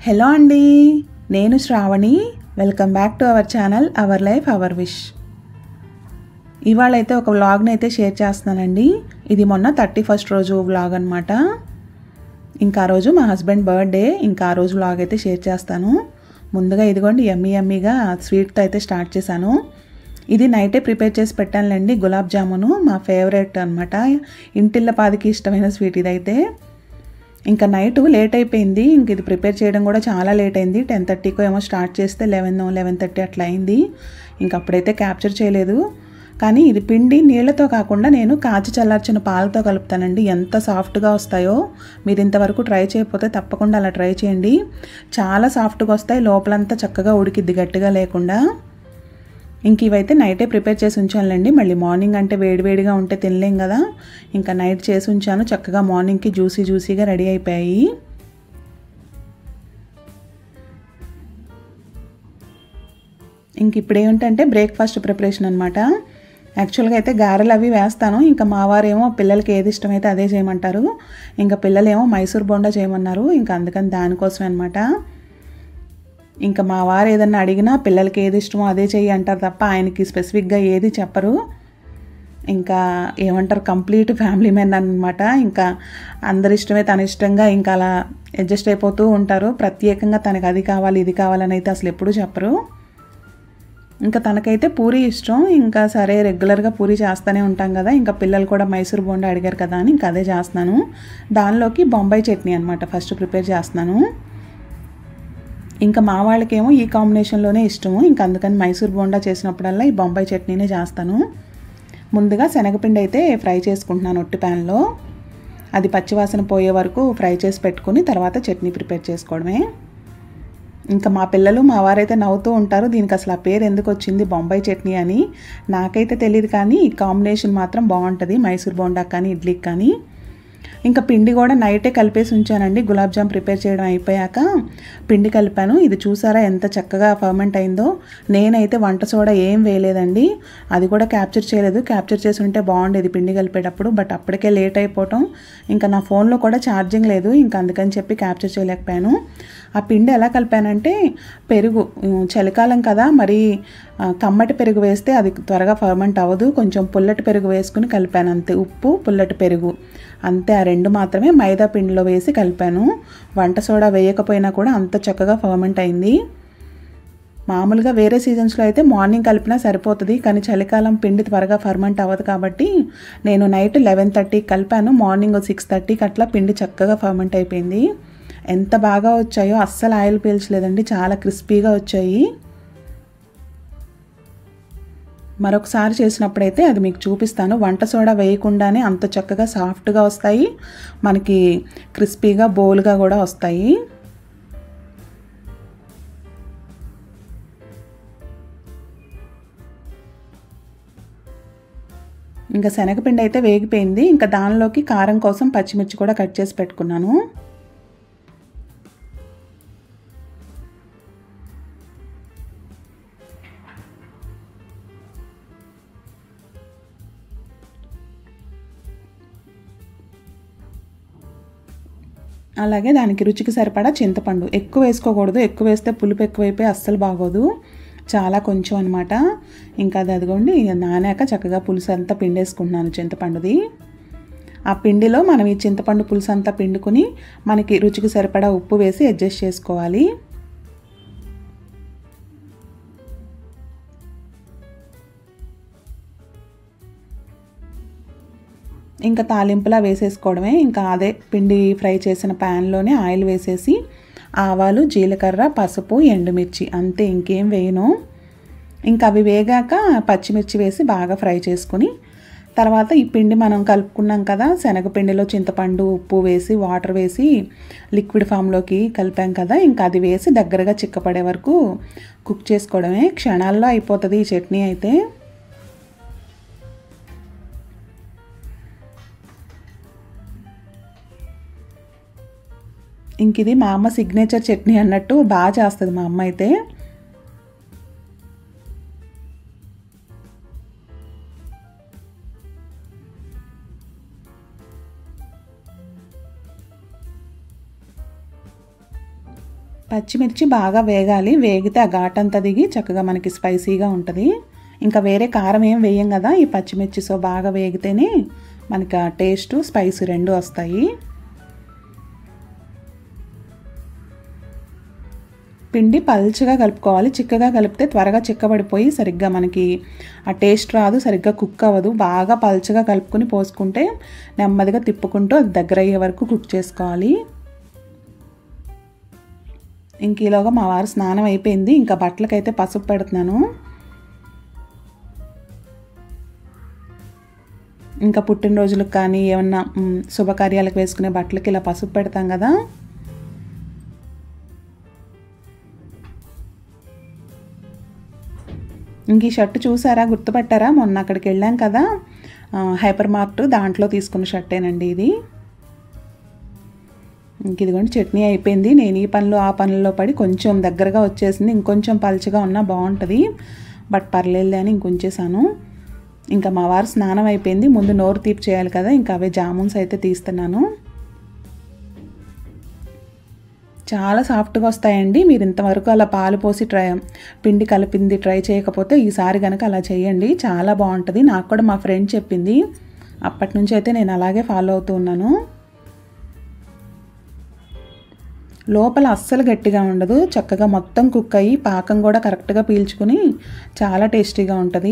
hello అండి నేను Shravani welcome back to our channel our life our wish ఇవాళ అయితే ఒక వ్లాగ్ని అయితే షేర్ చేస్తున్నానండి ఇది మొన్న థర్టీ ఫస్ట్ రోజు వ్లాగ్ అనమాట ఇంకా ఆ రోజు మా హస్బెండ్ బర్త్డే ఇంకా ఆ రోజు వ్లాగ్ అయితే షేర్ చేస్తాను ముందుగా ఇదిగోండి ఎమ్మీ ఎమ్మీగా స్వీట్తో అయితే స్టార్ట్ చేశాను ఇది నైటే ప్రిపేర్ చేసి పెట్టానులేండి గులాబ్ జామును మా ఫేవరెట్ అనమాట ఇంటిల్ల పాదికి ఇష్టమైన స్వీట్ ఇదైతే ఇంకా నైట్ లేట్ అయిపోయింది ఇంక ఇది ప్రిపేర్ చేయడం కూడా చాలా లేట్ అయింది టెన్ థర్టీకో ఏమో స్టార్ట్ చేస్తే లెవెన్ లెవెన్ థర్టీ అట్లా అయింది ఇంక అప్పుడైతే క్యాప్చర్ చేయలేదు కానీ ఇది పిండి నీళ్ళతో కాకుండా నేను కాచి చల్లార్చిన పాలతో కలుపుతానండి ఎంత సాఫ్ట్గా వస్తాయో మీరు ఇంతవరకు ట్రై చేయకపోతే తప్పకుండా అలా ట్రై చేయండి చాలా సాఫ్ట్గా వస్తాయి లోపలంతా చక్కగా ఉడికిద్ది గట్టిగా లేకుండా ఇంక ఇవైతే నైటే ప్రిపేర్ చేసి ఉంచానులేండి మళ్ళీ మార్నింగ్ అంటే వేడివేడిగా ఉంటే తినలేం కదా ఇంకా నైట్ చేసి ఉంచాను చక్కగా మార్నింగ్కి జ్యూసీ జ్యూసీగా రెడీ అయిపోయాయి ఇంక ఇప్పుడు ఏమిటంటే బ్రేక్ఫాస్ట్ ప్రిపరేషన్ అనమాట యాక్చువల్గా అయితే గారెలు అవి వేస్తాను ఇంకా మా వారేమో పిల్లలకి ఏది ఇష్టమైతే అదే చేయమంటారు ఇంకా పిల్లలేమో మైసూర్ బొండా చేయమన్నారు ఇంకా అందుకని దానికోసమే అనమాట ఇంకా మా వారు ఏదన్నా అడిగినా పిల్లలకి ఏది ఇష్టమో అదే చెయ్యి అంటారు తప్ప ఆయనకి స్పెసిఫిక్గా ఏది చెప్పరు ఇంకా ఏమంటారు కంప్లీట్ ఫ్యామిలీ మెన్ అనమాట ఇంకా అందరి ఇష్టమే తన ఇష్టంగా ఇంకా అలా అడ్జస్ట్ అయిపోతూ ఉంటారు ప్రత్యేకంగా తనకి అది కావాలి ఇది కావాలని అయితే అసలు ఎప్పుడూ చెప్పరు ఇంకా తనకైతే పూరి ఇష్టం ఇంకా సరే రెగ్యులర్గా పూరి చేస్తూనే ఉంటాం కదా ఇంకా పిల్లలు కూడా మైసూర్ బోండా అడిగారు కదా అని ఇంకా అదే చేస్తున్నాను దానిలోకి బొంబాయి చట్నీ అనమాట ఫస్ట్ ప్రిపేర్ చేస్తున్నాను ఇంకా మా వాళ్ళకేమో ఈ కాంబినేషన్లోనే ఇష్టము ఇంకా అందుకని మైసూర్ బోండా చేసినప్పుడల్లా ఈ బొంబాయి చట్నీనే చేస్తాను ముందుగా శనగపిండి అయితే ఫ్రై చేసుకుంటున్నాను ఒట్టి ప్యాన్లో అది పచ్చివాసన పోయే వరకు ఫ్రై చేసి పెట్టుకుని తర్వాత చట్నీ ప్రిపేర్ చేసుకోవడమే ఇంకా మా పిల్లలు మా వారైతే నవ్వుతూ ఉంటారు దీనికి అసలు ఆ పేరు ఎందుకు వచ్చింది బొంబాయి చట్నీ అని నాకైతే తెలియదు కానీ ఈ కాంబినేషన్ మాత్రం బాగుంటుంది మైసూర్ బోండా కానీ ఇడ్లీకి కానీ ఇంకా పిండి కూడా నైటే కలిపేసి ఉంచానండి గులాబ్ జామ్ ప్రిపేర్ చేయడం అయిపోయాక పిండి కలిపాను ఇది చూసారా ఎంత చక్కగా ఫర్మెంట్ అయిందో నేనైతే వంట సోడా ఏం వేయలేదండి అది కూడా క్యాప్చర్ చేయలేదు క్యాప్చర్ చేసి ఉంటే బాగుండేది పిండి కలిపేటప్పుడు బట్ అప్పటికే లేట్ అయిపోవటం ఇంకా నా ఫోన్లో కూడా ఛార్జింగ్ లేదు ఇంకా అందుకని చెప్పి క్యాప్చర్ చేయలేకపోయాను ఆ పిండి ఎలా కలిపానంటే పెరుగు చలికాలం కదా మరి కమ్మటి పెరుగు వేస్తే అది త్వరగా ఫర్మెంట్ అవ్వదు కొంచెం పుల్లటి పెరుగు వేసుకుని కలిపాను అంతే ఉప్పు పుల్లటి పెరుగు అంతే ఆ రెండు మాత్రమే మైదా పిండిలో వేసి కలిపాను వంట సోడా వేయకపోయినా కూడా అంత చక్కగా ఫర్మెంట్ అయింది మామూలుగా వేరే సీజన్స్లో అయితే మార్నింగ్ కలిపినా సరిపోతుంది కానీ చలికాలం పిండి త్వరగా ఫర్మెంట్ అవ్వదు కాబట్టి నేను నైట్ లెవెన్ థర్టీకి కలిపాను మార్నింగ్ సిక్స్ థర్టీకి అట్లా పిండి చక్కగా ఫర్మెంట్ అయిపోయింది ఎంత బాగా వచ్చాయో అస్సలు ఆయిల్ పీల్చలేదండి చాలా క్రిస్పీగా వచ్చాయి మరొకసారి చేసినప్పుడైతే అది మీకు చూపిస్తాను వంట సోడా వేయకుండానే అంత చక్కగా సాఫ్ట్గా వస్తాయి మనకి క్రిస్పీగా బోల్గా కూడా వస్తాయి ఇంకా శనగపిండి అయితే వేగిపోయింది ఇంకా దానిలోకి కారం కోసం పచ్చిమిర్చి కూడా కట్ చేసి పెట్టుకున్నాను అలాగే దానికి రుచికి సరిపడా చింతపండు ఎక్కువ వేసుకోకూడదు ఎక్కువ వేస్తే పులుపు ఎక్కువైపోయి అస్సలు బాగోదు చాలా కొంచెం అనమాట ఇంకా అది అదిగోండి నానాక చక్కగా పులుసు అంతా పిండేసుకుంటున్నాను చింతపండుది ఆ పిండిలో మనం ఈ చింతపండు పులుసు అంతా పిండుకుని మనకి రుచికి సరిపడా ఉప్పు వేసి అడ్జస్ట్ చేసుకోవాలి ఇంకా తాలింపులా వేసేసుకోవడమే ఇంకా అదే పిండి ఫ్రై చేసిన ప్యాన్లోనే ఆయిల్ వేసేసి ఆవాలు జీలకర్ర పసుపు ఎండుమిర్చి అంతే ఇంకేం వేయను ఇంకా అవి వేగాక పచ్చిమిర్చి వేసి బాగా ఫ్రై చేసుకుని తర్వాత ఈ పిండి మనం కలుపుకున్నాం కదా శనగపిండిలో చింతపండు ఉప్పు వేసి వాటర్ వేసి లిక్విడ్ ఫామ్లోకి కలిపాం కదా ఇంకా అది వేసి దగ్గరగా చిక్కపడే వరకు కుక్ చేసుకోవడమే క్షణాల్లో అయిపోతుంది ఈ చట్నీ అయితే ఇంక ఇది మా అమ్మ సిగ్నేచర్ చట్నీ అన్నట్టు బాగా చేస్తుంది మా అమ్మ అయితే పచ్చిమిర్చి బాగా వేగాలి వేగితే ఆ ఘాటంతా దిగి చక్కగా మనకి స్పైసీగా ఉంటుంది ఇంకా వేరే కారం ఏం వేయం కదా ఈ పచ్చిమిర్చి సో బాగా వేగితేనే మనకి ఆ టేస్ట్ స్పైసీ రెండు వస్తాయి పిండి పల్చగా కలుపుకోవాలి చిక్కగా కలిపితే త్వరగా చిక్కబడిపోయి సరిగ్గా మనకి ఆ టేస్ట్ రాదు సరిగ్గా కుక్ అవ్వదు బాగా పల్చగా కలుపుకొని పోసుకుంటే నెమ్మదిగా తిప్పుకుంటూ అది దగ్గర అయ్యే వరకు కుక్ చేసుకోవాలి ఇంక ఈలోగా మా వారు స్నానం అయిపోయింది ఇంకా బట్టలకైతే పసుపు పెడుతున్నాను ఇంకా పుట్టినరోజులకు కానీ ఏమన్నా మ్, శుభకార్యాలకు వేసుకునే బట్టలకి ఇలా పసుపు పెడతాం కదా ఇంక ఈ షర్ట్ చూసారా గుర్తుపట్టారా మొన్న అక్కడికి వెళ్ళాం కదా ఆ, హైపర్ మార్ట్ దాంట్లో తీసుకున్న షర్టేనండి ఇది ఇంక ఇదిగోండి చట్నీ అయిపోయింది నేను ఈ పనులు ఆ పనుల్లో పడి కొంచెం దగ్గరగా వచ్చేసింది ఇంకొంచెం పలుచగా ఉన్నా బాగుంటుంది బట్ పర్లేదులే అని ఇంకొంచేసాను ఇంకా మా వారు స్నానం అయిపోయింది ముందు నోరు తీపి చేయాలి కదా ఇంకా అవే జామున్స్ అయితే తీస్తున్నాను చాలా సాఫ్ట్గా వస్తాయండి మీరు ఇంతవరకు అలా పాలు పోసి ట్రై పిండి కలిపింది ట్రై చేయకపోతే ఈసారి కనుక అలా చేయండి చాలా బాగుంటుంది నాకు కూడా మా ఫ్రెండ్ చెప్పింది అప్పటి నుంచి అయితే నేను అలాగే ఫాలో అవుతూ ఉన్నాను లోపల అస్సలు గట్టిగా ఉండదు చక్కగా మొత్తం కుక్ అయ్యి పాకం కూడా కరెక్ట్గా పీల్చుకుని చాలా టేస్టీగా ఉంటుంది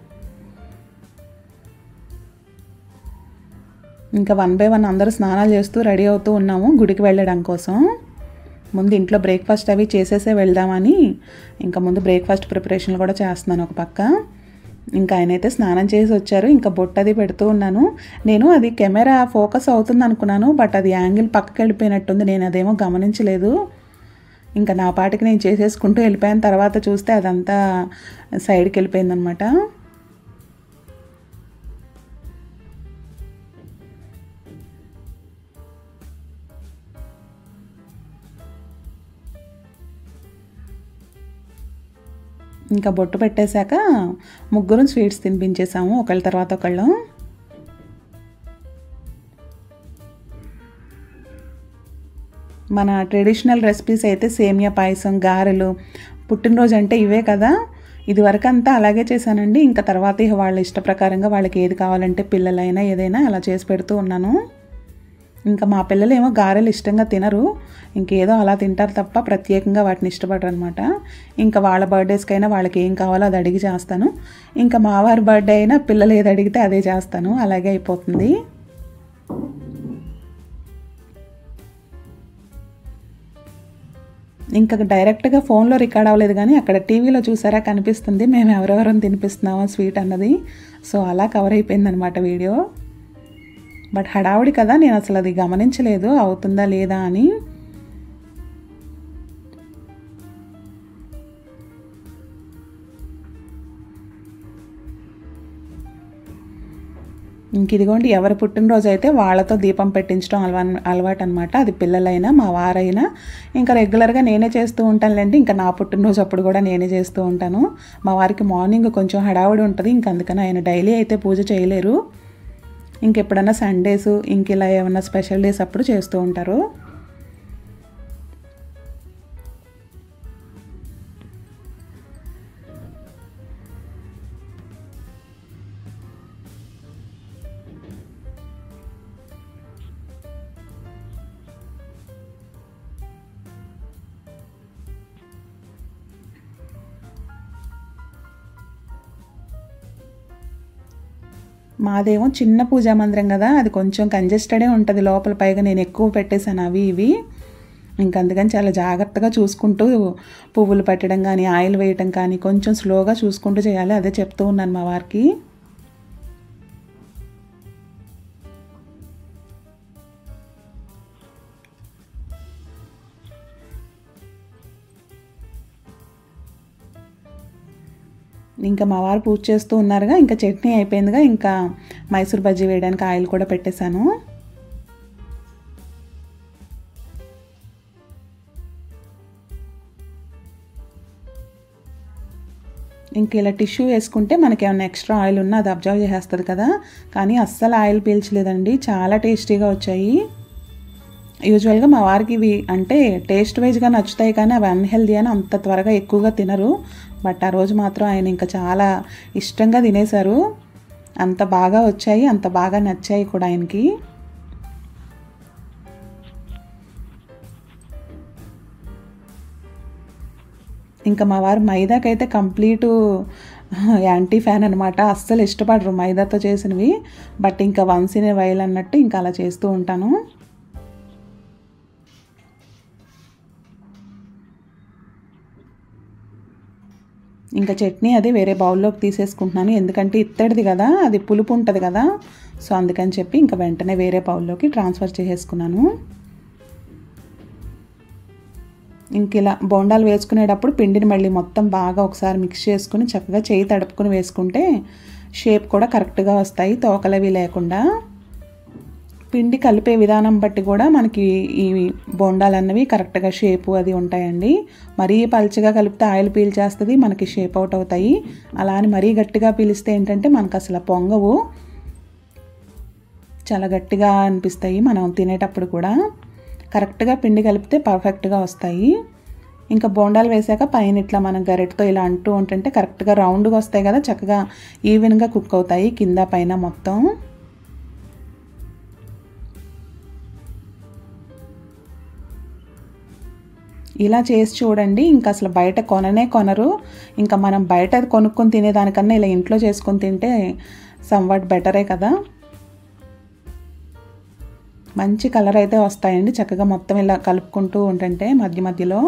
ఇంకా వన్ బై వన్ అందరూ స్నానాలు చేస్తూ రెడీ అవుతూ ఉన్నాము గుడికి వెళ్ళడం కోసం ముందు ఇంట్లో బ్రేక్ఫాస్ట్ అవి చేసేసే వెళ్దామని ఇంకా ముందు బ్రేక్ఫాస్ట్ ప్రిపరేషన్లు కూడా చేస్తున్నాను ఒక పక్క ఇంకా ఆయన అయితే స్నానం చేసి వచ్చారు ఇంకా బొట్టు అది పెడుతూ ఉన్నాను నేను అది కెమెరా ఫోకస్ అవుతుంది అనుకున్నాను బట్ అది యాంగిల్ పక్కకి వెళ్ళిపోయినట్టుంది నేను అదేమో గమనించలేదు ఇంకా నా పాటికి నేను చేసేసుకుంటూ వెళ్ళిపోయిన తర్వాత చూస్తే అదంతా సైడ్కి వెళ్ళిపోయిందనమాట ఇంకా బొట్టు పెట్టేశాక ముగ్గురు స్వీట్స్ తినిపించేసాము ఒకళ్ళ తర్వాత ఒకళ్ళు మన ట్రెడిషనల్ రెసిపీస్ అయితే సేమియా పాయసం గారెలు పుట్టినరోజు అంటే ఇవే కదా ఇది వరకు అంతా అలాగే చేశానండి ఇంకా తర్వాత ఇక వాళ్ళ ఇష్ట ప్రకారంగా వాళ్ళకి ఏది కావాలంటే పిల్లలైనా ఏదైనా అలా చేసి పెడుతూ ఉన్నాను ఇంకా మా పిల్లలు ఏమో గారెలు ఇష్టంగా తినరు ఇంకేదో అలా తింటారు తప్ప ప్రత్యేకంగా వాటిని ఇష్టపడరు అనమాట ఇంకా వాళ్ళ బర్త్డేస్కైనా వాళ్ళకి ఏం కావాలో అది అడిగి చేస్తాను ఇంకా మా వారి బర్త్డే అయినా పిల్లలు ఏది అడిగితే అదే చేస్తాను అలాగే అయిపోతుంది ఇంకా డైరెక్ట్గా ఫోన్లో రికార్డ్ అవ్వలేదు కానీ అక్కడ టీవీలో చూసారా కనిపిస్తుంది మేము ఎవరెవరం తినిపిస్తున్నామో స్వీట్ అన్నది సో అలా కవర్ అయిపోయిందనమాట వీడియో బట్ హడావుడి కదా నేను అసలు అది గమనించలేదు అవుతుందా లేదా అని ఇంక ఇదిగోండి ఎవరి పుట్టినరోజు అయితే వాళ్ళతో దీపం పెట్టించడం అలవా అలవాటు అనమాట అది పిల్లలైనా మా వారైనా ఇంకా రెగ్యులర్గా నేనే చేస్తూ ఉంటానులేండి ఇంకా నా పుట్టినరోజు అప్పుడు కూడా నేనే చేస్తూ ఉంటాను మా వారికి మార్నింగ్ కొంచెం హడావుడి ఉంటుంది ఇంక అందుకని ఆయన డైలీ అయితే పూజ చేయలేరు ఇంకెప్పుడన్నా సండేస్ ఇంక ఇలా ఏమన్నా స్పెషల్ డేస్ అప్పుడు చేస్తూ ఉంటారు మాదేమో చిన్న పూజా మందిరం కదా అది కొంచెం కంజెస్టెడే ఉంటుంది లోపల పైగా నేను ఎక్కువ పెట్టేశాను అవి ఇవి ఇంకా అందుకని చాలా జాగ్రత్తగా చూసుకుంటూ పువ్వులు పెట్టడం కానీ ఆయిల్ వేయటం కానీ కొంచెం స్లోగా చూసుకుంటూ చేయాలి అదే చెప్తూ ఉన్నాను మా వారికి ఇంకా మా వారు పూజ చేస్తూ ఉన్నారుగా ఇంకా చట్నీ అయిపోయిందిగా ఇంకా మైసూర్ బజ్జీ వేయడానికి ఆయిల్ కూడా పెట్టేశాను ఇంక ఇలా టిష్యూ వేసుకుంటే మనకి ఏమైనా ఎక్స్ట్రా ఆయిల్ ఉన్నా అది అబ్జర్వ్ చేసేస్తుంది కదా కానీ అస్సలు ఆయిల్ పీల్చలేదండి చాలా టేస్టీగా వచ్చాయి యూజువల్గా మా వారికి ఇవి అంటే టేస్ట్ వైజ్గా నచ్చుతాయి కానీ అవి అన్హెల్దీ అని అంత త్వరగా ఎక్కువగా తినరు బట్ ఆ రోజు మాత్రం ఆయన ఇంకా చాలా ఇష్టంగా తినేశారు అంత బాగా వచ్చాయి అంత బాగా నచ్చాయి కూడా ఆయనకి ఇంకా మా వారు మైదాకైతే కంప్లీట్ యాంటీ ఫ్యాన్ అనమాట అస్సలు ఇష్టపడరు మైదాతో చేసినవి బట్ ఇంకా వన్స్ ఇన్ ఏ వైల్ అన్నట్టు ఇంకా అలా చేస్తూ ఉంటాను ఇంకా చట్నీ అది వేరే బౌల్లోకి తీసేసుకుంటున్నాను ఎందుకంటే ఇత్తడిది కదా అది పులుపు ఉంటుంది కదా సో అందుకని చెప్పి ఇంకా వెంటనే వేరే బౌల్లోకి ట్రాన్స్ఫర్ చేసేసుకున్నాను ఇంక ఇలా బోండాలు వేసుకునేటప్పుడు పిండిని మళ్ళీ మొత్తం బాగా ఒకసారి మిక్స్ చేసుకుని చక్కగా చేయి తడుపుకుని వేసుకుంటే షేప్ కూడా కరెక్ట్గా వస్తాయి తోకలవి లేకుండా పిండి కలిపే విధానం బట్టి కూడా మనకి ఈ బోండాలు అన్నవి కరెక్ట్గా షేపు అది ఉంటాయండి మరీ పల్చగా కలిపితే ఆయిల్ పీల్చేస్తుంది మనకి షేప్ అవుట్ అవుతాయి అలా అని మరీ గట్టిగా పీలిస్తే ఏంటంటే మనకు అసలు పొంగవు చాలా గట్టిగా అనిపిస్తాయి మనం తినేటప్పుడు కూడా కరెక్ట్గా పిండి కలిపితే పర్ఫెక్ట్గా వస్తాయి ఇంకా బోండాలు వేసాక పైన ఇట్లా మనం గరిటతో ఇలా అంటూ ఉంటుంటే కరెక్ట్గా రౌండ్గా వస్తాయి కదా చక్కగా ఈవెన్గా కుక్ అవుతాయి కింద పైన మొత్తం ఇలా చేసి చూడండి ఇంకా అసలు బయట కొననే కొనరు ఇంకా మనం బయట కొనుక్కొని తినేదానికన్నా ఇలా ఇంట్లో చేసుకొని తింటే సంవాట్ బెటరే కదా మంచి కలర్ అయితే వస్తాయండి చక్కగా మొత్తం ఇలా కలుపుకుంటూ ఉంటుంటే మధ్య మధ్యలో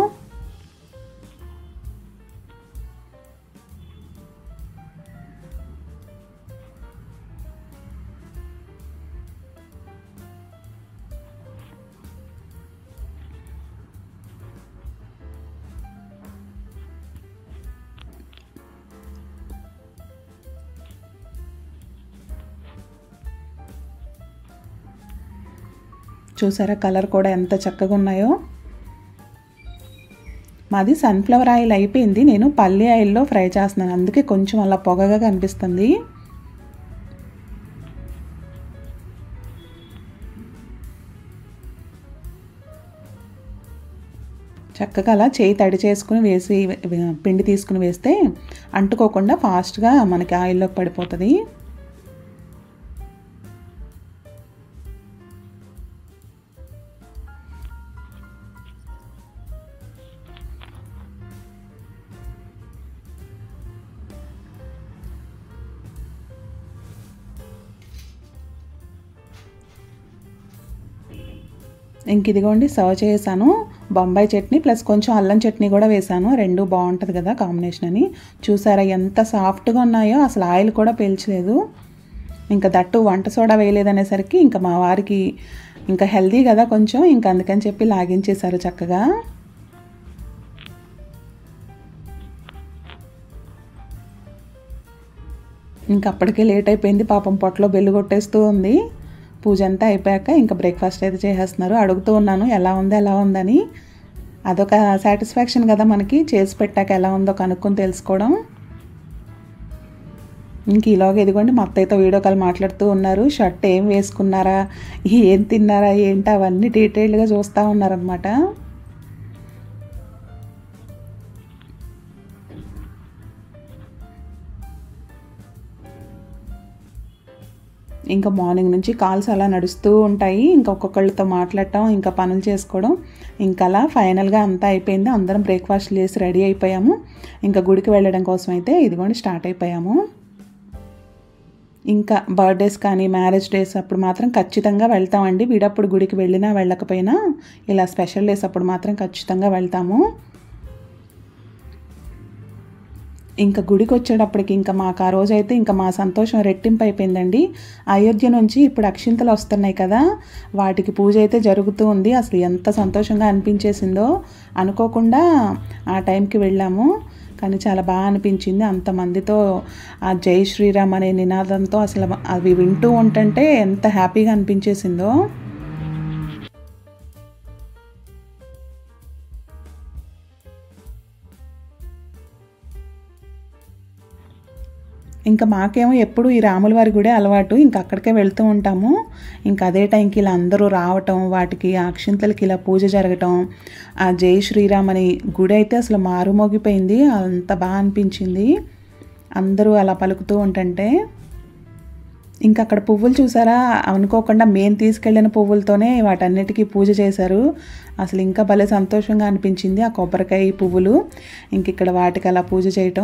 చూసారా కలర్ కూడా ఎంత చక్కగా ఉన్నాయో మాది సన్ఫ్లవర్ ఆయిల్ అయిపోయింది నేను పల్లి ఆయిల్లో ఫ్రై చేస్తున్నాను అందుకే కొంచెం అలా పొగగా కనిపిస్తుంది చక్కగా అలా చేయి తడి చేసుకుని వేసి పిండి తీసుకుని వేస్తే అంటుకోకుండా ఫాస్ట్గా మనకి ఆయిల్లోకి పడిపోతుంది ఇంక ఇదిగోండి సర్వ్ చేశాను బొంబాయి చట్నీ ప్లస్ కొంచెం అల్లం చట్నీ కూడా వేశాను రెండు బాగుంటుంది కదా కాంబినేషన్ అని చూసారా ఎంత సాఫ్ట్గా ఉన్నాయో అసలు ఆయిల్ కూడా పీల్చలేదు ఇంకా దట్టు వంట సోడా వేయలేదనేసరికి ఇంకా మా వారికి ఇంకా హెల్దీ కదా కొంచెం ఇంకా అందుకని చెప్పి లాగించేశారు చక్కగా ఇంకా అప్పటికే లేట్ అయిపోయింది పాపం పొట్టలో బెల్లు కొట్టేస్తూ ఉంది పూజ అంతా అయిపోయాక ఇంకా బ్రేక్ఫాస్ట్ అయితే చేసేస్తున్నారు అడుగుతూ ఉన్నాను ఎలా ఉంది ఎలా ఉందని అదొక సాటిస్ఫాక్షన్ కదా మనకి చేసి పెట్టాక ఎలా ఉందో కనుక్కొని తెలుసుకోవడం ఇంక ఈలోగా ఇదిగోండి మా అత్తయ్యతో వీడియో కాల్ మాట్లాడుతూ ఉన్నారు షర్ట్ ఏం వేసుకున్నారా ఏం తిన్నారా ఏంటి అవన్నీ డీటెయిల్డ్గా చూస్తూ ఉన్నారనమాట ఇంకా మార్నింగ్ నుంచి కాల్స్ అలా నడుస్తూ ఉంటాయి ఇంకా ఒక్కొక్కళ్ళతో మాట్లాడటం ఇంకా పనులు చేసుకోవడం ఇంకా అలా ఫైనల్గా అంతా అయిపోయింది అందరం బ్రేక్ఫాస్ట్ చేసి రెడీ అయిపోయాము ఇంకా గుడికి వెళ్ళడం కోసం అయితే ఇదిగోండి స్టార్ట్ అయిపోయాము ఇంకా బర్త్డేస్ కానీ మ్యారేజ్ డేస్ అప్పుడు మాత్రం ఖచ్చితంగా వెళ్తామండి విడప్పుడు గుడికి వెళ్ళినా వెళ్ళకపోయినా ఇలా స్పెషల్ డేస్ అప్పుడు మాత్రం ఖచ్చితంగా వెళ్తాము ఇంకా గుడికి వచ్చేటప్పటికి ఇంకా మాకు ఆ రోజు అయితే ఇంకా మా సంతోషం రెట్టింపు అయిపోయిందండి అయోధ్య నుంచి ఇప్పుడు అక్షింతలు వస్తున్నాయి కదా వాటికి పూజ అయితే జరుగుతూ ఉంది అసలు ఎంత సంతోషంగా అనిపించేసిందో అనుకోకుండా ఆ టైంకి వెళ్ళాము కానీ చాలా బాగా అనిపించింది అంతమందితో ఆ జై శ్రీరామ్ అనే నినాదంతో అసలు అవి వింటూ ఉంటుంటే ఎంత హ్యాపీగా అనిపించేసిందో ఇంకా మాకేమో ఎప్పుడు ఈ రాముల వారి గుడే అలవాటు ఇంకా అక్కడికే వెళ్తూ ఉంటాము ఇంకా అదే టైంకి ఇలా అందరూ రావటం వాటికి ఆ అక్షింతలకి ఇలా పూజ జరగటం ఆ జై శ్రీరామ్ అని గుడి అయితే అసలు మారుమోగిపోయింది అంత బాగా అనిపించింది అందరూ అలా పలుకుతూ ఉంటుంటే ఇంకా అక్కడ పువ్వులు చూసారా అనుకోకుండా మేము తీసుకెళ్ళిన పువ్వులతోనే వాటన్నిటికీ పూజ చేశారు అసలు ఇంకా భలే సంతోషంగా అనిపించింది ఆ కొబ్బరికాయ పువ్వులు ఇంక ఇక్కడ వాటికి అలా పూజ చేయటం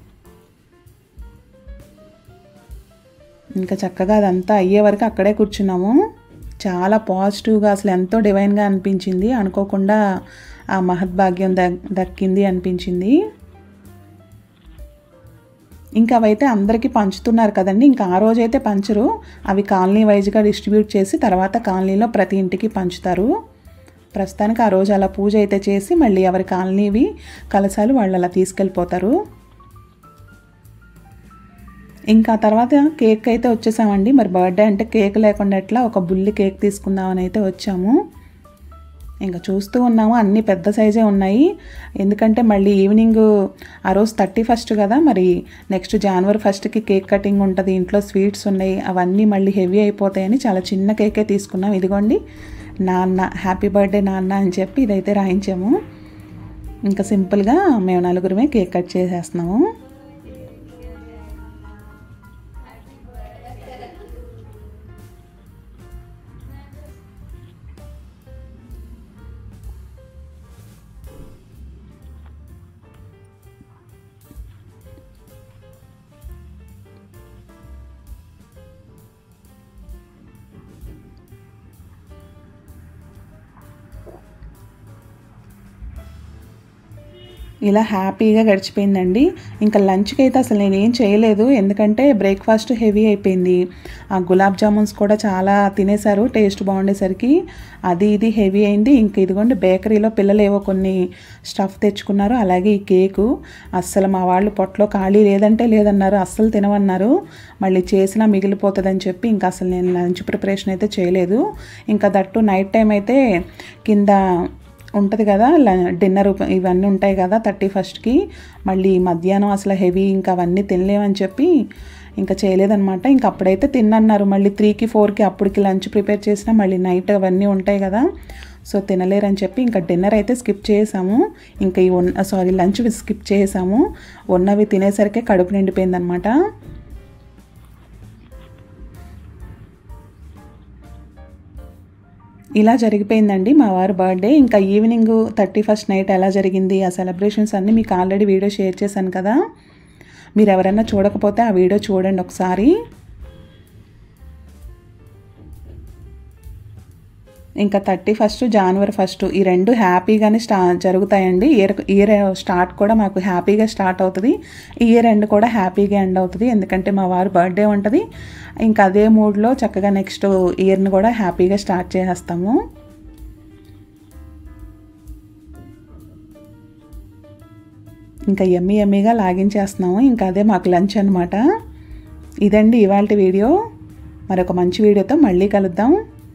ఇంకా చక్కగా అదంతా అయ్యే వరకు అక్కడే కూర్చున్నాము చాలా పాజిటివ్గా అసలు ఎంతో డివైన్గా అనిపించింది అనుకోకుండా ఆ మహద్భాగ్యం దక్ దక్కింది అనిపించింది ఇంకా అవైతే అందరికీ పంచుతున్నారు కదండి ఇంకా ఆ రోజైతే పంచరు అవి కాలనీ వైజ్గా డిస్ట్రిబ్యూట్ చేసి తర్వాత కాలనీలో ప్రతి ఇంటికి పంచుతారు ప్రస్తుతానికి ఆ రోజు అలా పూజ అయితే చేసి మళ్ళీ ఎవరి కాలనీవి కలశాలు వాళ్ళు అలా తీసుకెళ్ళిపోతారు ఇంకా తర్వాత కేక్ అయితే వచ్చేసామండి మరి బర్త్డే అంటే కేక్ లేకుండా ఎట్లా ఒక బుల్లి కేక్ తీసుకుందామని అయితే వచ్చాము ఇంకా చూస్తూ ఉన్నాము అన్నీ పెద్ద సైజే ఉన్నాయి ఎందుకంటే మళ్ళీ ఈవినింగ్ ఆ రోజు థర్టీ ఫస్ట్ కదా మరి నెక్స్ట్ జనవరి ఫస్ట్కి కేక్ కటింగ్ ఉంటుంది ఇంట్లో స్వీట్స్ ఉన్నాయి అవన్నీ మళ్ళీ హెవీ అయిపోతాయని చాలా చిన్న కేకే తీసుకున్నాం ఇదిగోండి నాన్న హ్యాపీ బర్త్డే నాన్న అని చెప్పి ఇదైతే రాయించాము ఇంకా సింపుల్గా మేము నలుగురమే కేక్ కట్ చేసేస్తున్నాము ఇలా హ్యాపీగా గడిచిపోయిందండి ఇంకా లంచ్కి అయితే అసలు నేను ఏం చేయలేదు ఎందుకంటే బ్రేక్ఫాస్ట్ హెవీ అయిపోయింది ఆ గులాబ్ జామున్స్ కూడా చాలా తినేశారు టేస్ట్ బాగుండేసరికి అది ఇది హెవీ అయింది ఇంక ఇదిగోండి బేకరీలో పిల్లలు ఏవో కొన్ని స్టఫ్ తెచ్చుకున్నారు అలాగే ఈ కేకు అస్సలు మా వాళ్ళు పొట్టలో ఖాళీ లేదంటే లేదన్నారు అస్సలు తినవన్నారు మళ్ళీ చేసినా మిగిలిపోతుందని చెప్పి ఇంకా అసలు నేను లంచ్ ప్రిపరేషన్ అయితే చేయలేదు ఇంకా దట్టు నైట్ టైం అయితే కింద ఉంటుంది కదా డిన్నర్ ఇవన్నీ ఉంటాయి కదా థర్టీ ఫస్ట్కి మళ్ళీ మధ్యాహ్నం అసలు హెవీ ఇంకా అవన్నీ తినలేమని చెప్పి ఇంకా చేయలేదనమాట ఇంకా అప్పుడైతే తిన్నన్నారు మళ్ళీ త్రీకి ఫోర్కి అప్పటికి లంచ్ ప్రిపేర్ చేసినా మళ్ళీ నైట్ అవన్నీ ఉంటాయి కదా సో తినలేరని చెప్పి ఇంకా డిన్నర్ అయితే స్కిప్ చేసాము ఇంకా ఈ ఉన్న సారీ లంచ్ స్కిప్ చేసాము ఉన్నవి తినేసరికి కడుపు నిండిపోయిందనమాట ఇలా జరిగిపోయిందండి మా వారి బర్త్డే ఇంకా ఈవినింగ్ థర్టీ ఫస్ట్ నైట్ ఎలా జరిగింది ఆ సెలబ్రేషన్స్ అన్నీ మీకు ఆల్రెడీ వీడియో షేర్ చేశాను కదా మీరు ఎవరైనా చూడకపోతే ఆ వీడియో చూడండి ఒకసారి ఇంకా థర్టీ ఫస్ట్ జనవరి ఫస్ట్ ఈ రెండు హ్యాపీగానే స్టా జరుగుతాయండి ఇయర్ ఇయర్ స్టార్ట్ కూడా మాకు హ్యాపీగా స్టార్ట్ అవుతుంది ఇయర్ ఎండ్ కూడా హ్యాపీగా ఎండ్ అవుతుంది ఎందుకంటే మా వారు బర్త్డే ఉంటుంది ఇంకా అదే మూడ్లో చక్కగా నెక్స్ట్ ఇయర్ని కూడా హ్యాపీగా స్టార్ట్ చేసేస్తాము ఇంకా ఎమ్మి ఎమ్మిగా లాగించేస్తున్నాము ఇంకా అదే మాకు లంచ్ అనమాట ఇదండి ఇవాళ వీడియో మరొక మంచి వీడియోతో మళ్ళీ కలుద్దాం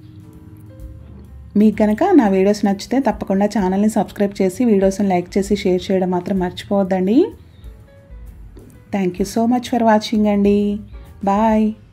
మీకు కనుక నా వీడియోస్ నచ్చితే తప్పకుండా ఛానల్ని సబ్స్క్రైబ్ చేసి వీడియోస్ని లైక్ చేసి షేర్ చేయడం మాత్రం మర్చిపోవద్దండి thank you so much for watching అండి బాయ్